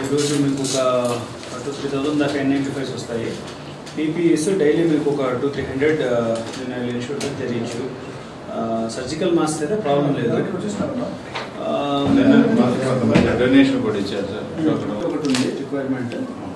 రోజు మీకు ఒక టూ త్రీ థౌసండ్ దాకా ఎన్ నైంటీ ఫైవ్స్ వస్తాయి పీపీఎస్ డైలీ మీకు ఒక టూ త్రీ హండ్రెడ్ నేను ఇన్షూర్ తెరించు సర్జికల్ మాస్క్ అయితే ప్రాబ్లం లేదు ఆ, డొనేషన్ కూడా ఇచ్చారు సార్ ఒకటి ఉంది రిక్వైర్మెంట్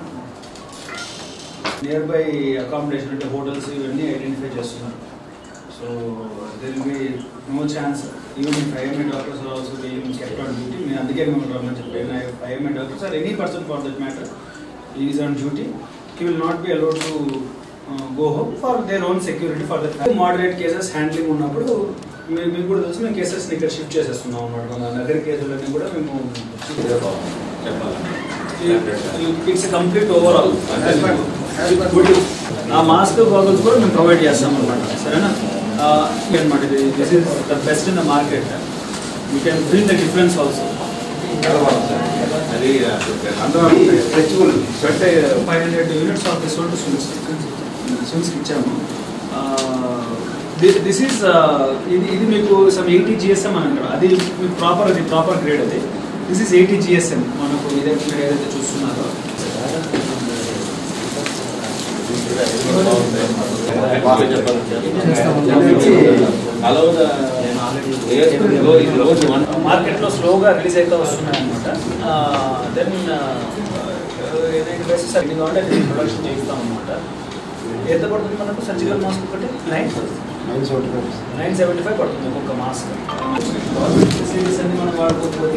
నియర్ బై అకామిడేషన్ అంటే హోటల్స్ ఇవన్నీ ఐడెంటిఫై చేస్తున్నారు so there be no chance even if IMA doctors are also being kept on duty నేను అందుకే మేము రమ్మని చెప్పాను IMA doctors are any person for that matter is on duty he will not be allowed to go home for their own security for that moderate cases handling ఉన్నప్పుడు మీ- మీకు కూడా తెలుసు మేము కేసెస్ ఇక్కడ షిఫ్ట్ చేసేస్తున్నాం అన్నమాట మన నగర కేసులన్నీ కూడా మేము చెప్పాలి ఇట్స్ కంప్లీట్ ఓవరాల్ ఆ మాస్క్ గాగల్స్ కూడా మేము ప్రొవైడ్ చేస్తాం అనమాట సరేనా ఆ, ఇది అనమాట ఇది this is the best in the market you can feel the difference also అది అందరూ stretchable sweat five hundred units of this to SVIMS స్విమ్స్కి ఇచ్చాము దిస్ ఈస్ ఇది ఇది మీకు సమ్ ఎయిటీ జిఎస్ఎం అని అంటారు అది మీకు ప్రాపర్ అది ప్రాపర్ గ్రేడ్ అది దిస్ ఈస్ ఎయిటీ జిఎస్ఎం మనకు ఇదే మీరు ఏదైతే చూస్తున్నారో అలౌ ద మార్కెట్ లో స్లోగా రిలీజ్ అయితే వస్తున్నాయి అనమాట దెన్ ఏదైతే బేసిస్ అన్ని కావాలంటే అది ప్రొడక్షన్ చేస్తాం అనమాట ఎంత పడుతుంది మనకు సర్జికల్ మాస్క్ ఒకటి నైన్ నైన్ సెవెంటీ ఫైవ్ పడుతుంది ఒక్కొక్క మాస్క్ సిరీస్ అన్ని మనం వాడుకోకపోతే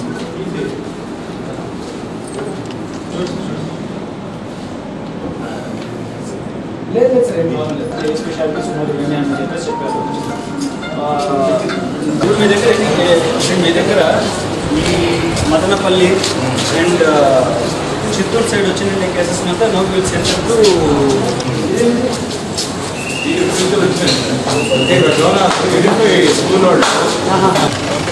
లేదు లేదు సార్ ఏం ప్రాబ్లం లేదు ఏ స్పెషాలిటీస్ ఉన్నది ఏమి అని చెప్పేసి చెప్పారు ఆ, ఇప్పుడు మీ దగ్గర ఎన్ని- ఏ- మీ దగ్గర ఈ మదనపల్లి అండ్ చిత్తూరు సైడ్ వచ్చిన కేసెస్ అంతా no will center to school